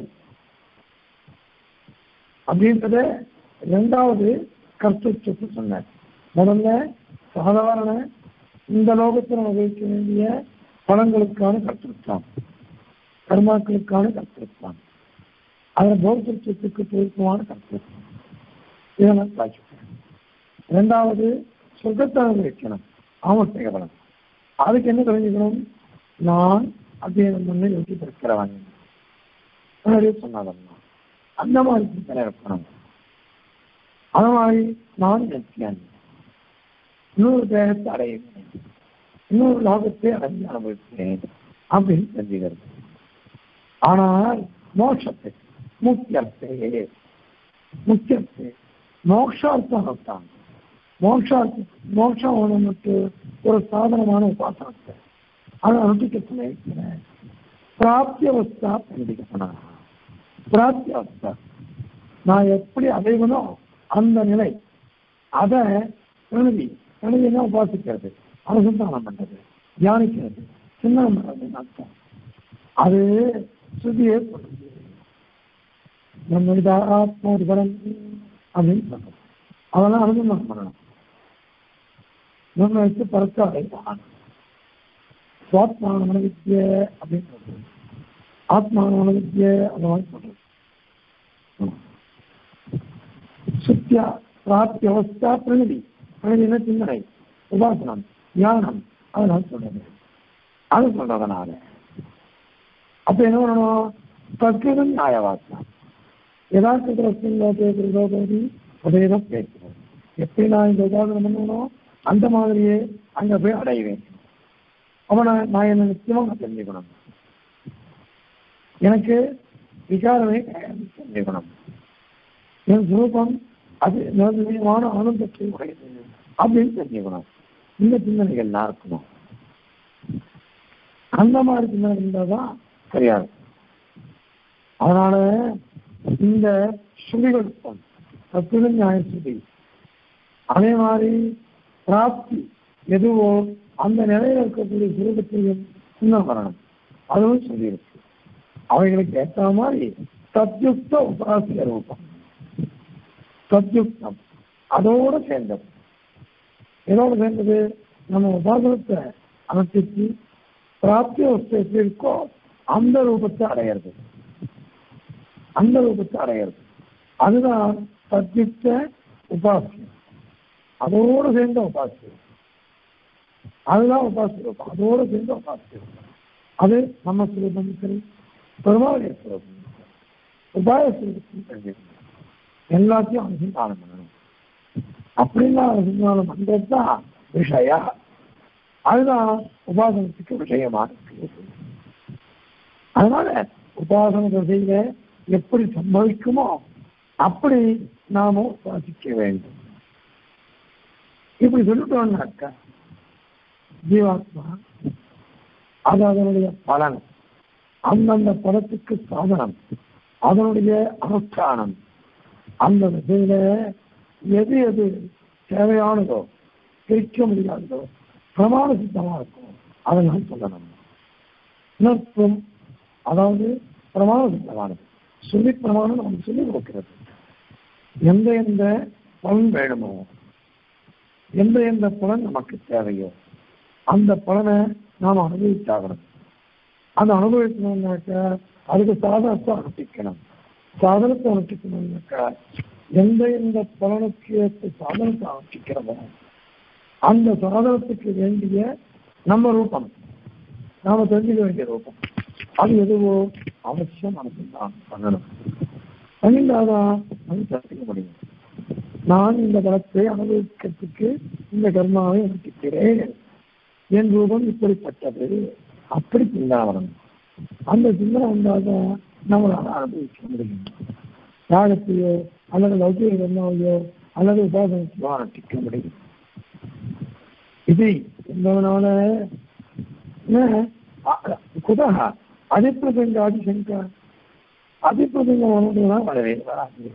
அப்படின்றத இரண்டாவது கர்த்தத்துவத்தை சொன்னார் முதல்ல சாதாரண இந்த லோகத்தில் அனுபவிக்க வேண்டிய பலங்களுக்கான கர்த்தத்துவம் கர்மாக்களுக்கான கர்த்தத்துவம் அதில் போகத்துவத்துக்கு பொருத்தமான கர்த்தத்துவம் இதெல்லாம் காய்ச்சிப்பேன் இரண்டாவது சொர்க்கத்தை அனுபவிக்கணும் ஆமஸ்தக பலம் அதுக்கு என்ன தெரிஞ்சுக்கணும் நான் அத்தியனம் பண்ணி யோசி இருக்கிறவன் முன்னாடியே சொன்னாதம்மா அந்த மாதிரி சிந்தனை இருக்கணும் அது மாதிரி நான் நித்தியன் இன்னொரு தேகத்தை அடையுவேன் இன்னொரு லாபத்தை அடைஞ்சு அனுபவிப்பேன் அப்படின்னு தெரிஞ்சுக்கிறது ஆனால் மோட்சத்தை முக்கியத்தை முக்கியத்தை மோட்சார்த்தம் தான் மோட்சார்த்த மோட்சம் ஒன்று ஒரு சாதனமான உபாசனத்தை அதை அனுஷ்டிக்க இருக்கிறேன் பிராப்தியவஸ்தா பண்டிகப்பனா பிராப்தியவஸ்தா நான் எப்படி அடைவனோ அந்த நிலை அதை பிரணுதி பிரணுதினா உபாசிக்கிறது அனுசந்தானம் பண்றது தியானிக்கிறது சின்னம் பண்றதுன்னு அர்த்தம் அது சுதியே சொல்லுது நம்ம இதா ஆத்மோதிபரம் அப்படின்னு சொல்றோம் அதெல்லாம் அனுசந்தானம் பண்ணணும் நம்ம வச்சு பரத்த அடைவான் சுவாத்மான வித்ய அப்படின்னு சொல்றது ஆத்மான வித்ய அந்த மாதிரி சொல்றது சுத்தியா பிராப்தி அவஸ்தா பிரணிதி பிரணிதின சிந்தனை உபாசனம் தியானம் அதனால சொல்றது அது சொல்றதுனால அப்ப என்ன பண்ணணும் தற்கிருதம் நியாயவாசனம் யதார்த்தோபதி உதயதான் பேசுவோம் எப்படி நான் இந்த உதாரணம் பண்ணணும் அந்த மாதிரியே அங்க போய் அடைவேன் அவனை நான் என்ன நிச்சயமா தெரிஞ்சுக்கணும் எனக்கு விகாரமே தெரிஞ்சுக்கணும் என் சுரூபம் அது நிர்ணயமான ஆனந்தத்தை உடையது அப்படின்னு தெரிஞ்சுக்கணும் இந்த சிந்தனைகள்லாம் இருக்கணும் அந்த மாதிரி சிந்தனை இருந்தால் தான் சரியாது அதனால இந்த ஸ்ருதிகள் தத்துவ நியாய ஸ்ருதி அதே மாதிரி பிராப்தி எதுவோ அந்த நிலையில் இருக்கக்கூடிய சுரூபத்தையும் சின்னம் வரணும் அதுவும் சொல்லியிருக்கு அவைகளுக்கு ஏற்ற மாதிரி சத்யுக்த உபாசிய ரூபம் சத்யுக்தம் அதோட சேர்ந்தது எதோட சேர்ந்தது நம்ம உபாசனத்தை அனுஷ்டிச்சு பிராப்தி அவஸ்தை எப்படி இருக்கோ அந்த ரூபத்தை அடையிறது அந்த ரூபத்தை அடையிறது அதுதான் சத்யுக்த உபாசியம் அதோடு சேர்ந்த உபாசியம் அதுதான் உபாசிய ரூபம் அதோடு சேர்ந்த உபாசிய ரூபம் அது நம்ம சுரூபம் சரி பெருமாளுடைய சுரூபம் உபாய சுரூபத்தையும் தெரிஞ்சுக்கணும் எல்லாத்தையும் அனுசந்தானம் பண்ணணும் அப்படின்னா அனுசந்தானம் பண்றது தான் விஷயா அதுதான் உபாசனத்துக்கு விஷயமா இருக்கு அதனால உபாசன திசையில எப்படி சம்பவிக்குமோ அப்படி நாம உபாசிக்க வேண்டும் இப்படி சொல்லிட்டோம்னாக்கா ஜீவாத்மா அது அதனுடைய பலன் அந்தந்த பலத்துக்கு சாதனம் அதனுடைய அனுஷ்டானம் அந்த திசையில எது எது தேவையானதோ பிரிக்க முடியாததோ பிரமாண சித்தமா இருக்கும் அதை நான் சொல்லணும் இன்னொருத்தம் அதாவது பிரமாண சித்தமானது சொல்லி பிரமாணம் நமக்கு சொல்லி கொடுக்கிறது எந்த எந்த பலன் வேணுமோ எந்த எந்த பலன் நமக்கு தேவையோ அந்த பலனை நாம் அனுபவிச்சாகணும் அந்த அனுபவிக்கணும்னாக்க அதுக்கு சாதனத்தை அனுப்பிக்கணும் சாதனத்தை அனுப்பிக்கணும்னாக்கா எந்த எந்த பலனுக்கு ஏற்ற சாதனத்தை அனுப்பிக்கிறோமோ அந்த சாதனத்துக்கு வேண்டிய நம்ம ரூபம் நாம தெரிஞ்சுக்க வேண்டிய ரூபம் அது எதுவோ அவசியம் அனுப்பிதான் பண்ணணும் பண்ணிருந்தாதான் அது தெரிஞ்சுக்க முடியும் நான் இந்த பலத்தை அனுபவிக்கிறதுக்கு இந்த கர்மாவை அனுப்பிக்கிறேன் என் ரூபம் இப்படிப்பட்டது அப்படி சிந்தாவனம் அந்த சிந்தனை வந்தாதான் நம்மளால அனுபவிக்க முடியும் யாகத்தையோ அல்லது லௌகிக கர்மாவையோ அல்லது உபாசனத்தையோ அனுப்பிக்க முடியும் இது என்பதனால குதக அதிப்பிரசங்க ஆதிசங்கா அதிப்பிரசங்கம் ஒன்றுதான் வரவே வராது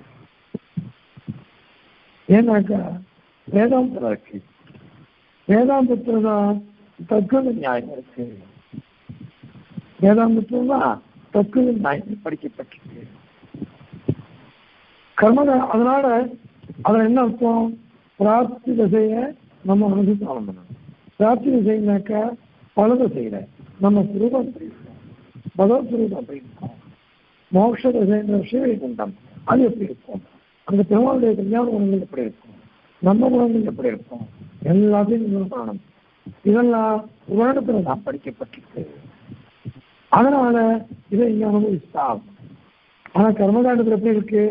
ஏன்னாக்கா வேதாந்தம் இருக்கு வேதாந்தத்துல தான் தத்துவ நியாயம் இருக்கு வேதாந்தத்துல தான் தத்துவ நியாயம் படிக்கப்பட்டிருக்கு கர்ம அதனால அதுல என்ன அர்த்தம் பிராப்தி திசைய நம்ம அனுசரித்தாலும் பண்ணணும் பிராப்தி திசைனாக்கா பல திசையில நம்ம சுரூபம் எப்படி இருக்கும் பகவத் சுரூபம் எப்படி இருக்கும் மோட்ச திசைன்ற சிவகுண்டம் அது எப்படி இருக்கும் அந்த பெருமாளுடைய கல்யாண குணங்கள் எப்படி இருக்கும் நம்ம குணங்கள் எப்படி இருக்கும் எல்லாத்தையும் நீங்கள் பண்ணணும் இதெல்லாம் உலகத்துல தான் படிக்கப்பட்டிருக்கு அதனால இதை இங்க அனுபவிச்சா ஆனா கர்மகாண்டத்துல எப்படி இருக்கு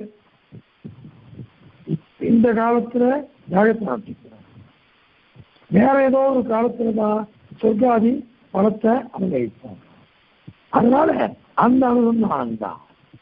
இந்த காலத்துல யாகத்தை நடத்திக்கிறோம் வேற ஏதோ ஒரு காலத்துல தான் சொர்க்காதி பலத்தை அனுபவிப்போம் அதனால அந்த அனுபவம் தான்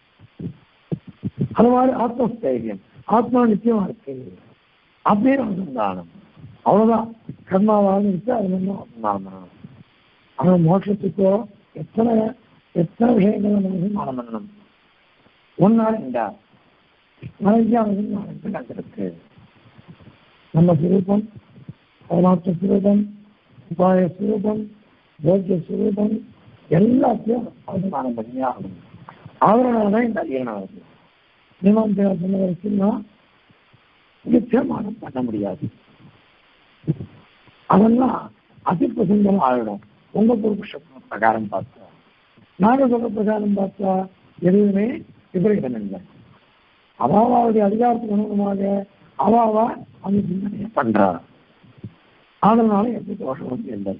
அது மாதிரி ஆத்மஸ்தைரியம் ஆத்மா நிச்சயமா இருக்கு அப்படின்னு அனுசந்தானம் அவ்வளவுதான் கர்மாவாக இருக்கு அது ஒன்றும் அனுசந்தானம் ஆனா மோட்சத்துக்கோ எத்தனை எத்தனை விஷயங்கள் நம்ம அனுசந்தானம் பண்ணணும் ஒன்னால இந்த நிறைய அனுசந்தானங்கள் அங்கிருக்கு நம்ம சுரூபம் பரமாத்ம சுரூபம் உபாய சுரூபம் போக்கிய சுரூபம் எல்லாத்தையும் அனுசந்தானம் பண்ணி ஆகணும் அதனால தான் இந்த அதிகனம் ஆகுது மீமாந்தையார் சொன்ன வரைக்கும்னா இங்க தீர்மானம் பண்ண முடியாது அதெல்லாம் அதிப்பிரசங்கம் ஆகிடும் உங்க பொறுப்பு பிரகாரம் பார்த்தா நாங்க சொல்ற பிரகாரம் பார்த்தா எதுவுமே விபரீதம் இல்லை அவாவாவுடைய அதிகாரத்துக்கு அனுகுணமாக அவாவா அந்த சிந்தனையை பண்றார் அதனால எந்த தோஷமும் இல்லை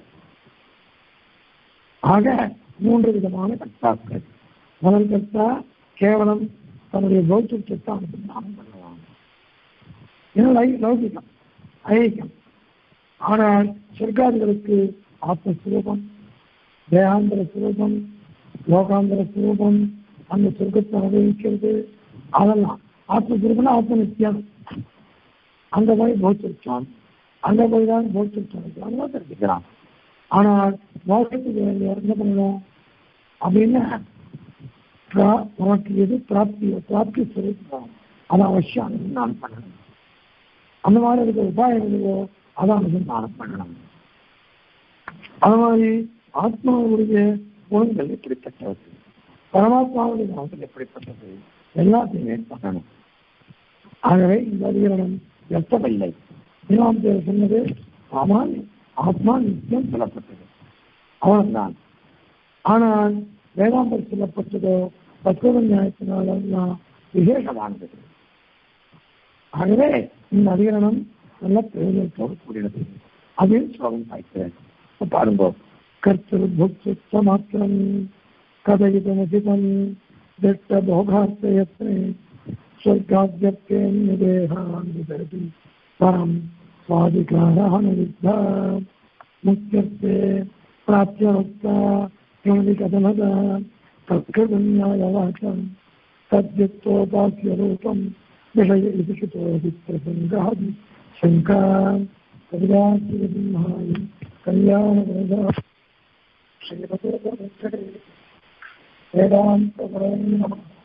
ஆக மூன்று விதமான கர்த்தாக்கள் முதல் கர்த்தா கேவலம் தன்னுடைய பௌத்தியத்தை அனுசந்தானம் பண்ணுவாங்க ஏன்னா லௌகிகம் ஐக்கியம் ஆனால் சொர்க்காதிகளுக்கு ஆத்மஸ்வரூபம் தேகாந்திர சுரூபம் லோகாந்திர சுரூபம் அந்த சொர்க்கத்தை அனுபவிக்கிறது அதெல்லாம் ஆத்மஸ்வரூபம்னா ஆத்ம நித்தியம் அங்க போய் போச்சிருச்சான் அங்க போய் தான் போச்சிருச்சான் அதெல்லாம் தெரிஞ்சுக்கிறான் ஆனால் மோசத்துக்கு என்ன பண்ணணும் அப்படின்னா உனக்கு எது பிராப்தி பிராப்தி சொல்லிருக்கோம் அதை அவசியம் அனுசந்தானம் பண்ணணும் அந்த மாதிரி இருக்கிற உபாயம் எதுவோ அதை அனுசந்தானம் பண்ணணும் அது மாதிரி ஆத்மாவுடைய குணங்கள் எப்படிப்பட்டது பரமாத்மாவுடைய குணங்கள் எப்படிப்பட்டது எல்லாத்தையுமே பண்ணணும் ஆகவே இந்த அதிகரணம் எத்தவில்லை இமாம் பேர் சொன்னது ஆமாம் ஆத்மா நித்தியம் சொல்லப்பட்டது அவ்வளவுதான் ஆனால் வேதாந்தம் சொல்லப்பட்டதோ தத்துவ நியாயத்தினாலாம் விசேஷமானது ஆகவே இந்த அதிகரணம் நல்ல பிரயோஜனத்தோடு கூடியது அதில் ஸ்லோகம் சாய்க்கிறேன் பாருங்க கர்த்தர் புக்த மாத்திரம் கதயிதமதிதம் திட்ட போகார்த்தயத்னே ஸ்வர்காத்யர்த்தேன்யதேகான் விதரதி பரம் स्वाधिकारानुविद्धा मुख्यत्वे प्राप्त्यवक्ता किमधिकथनद तत्कृतन्यायवाचम् तद्युक्तोपास्यरूपम् विषय इति कृतोऽपि प्रसङ्गः शङ्का कविदाचिरसिंहाय कल्याणवेदा श्रीमते वेदान्तपरम् नमः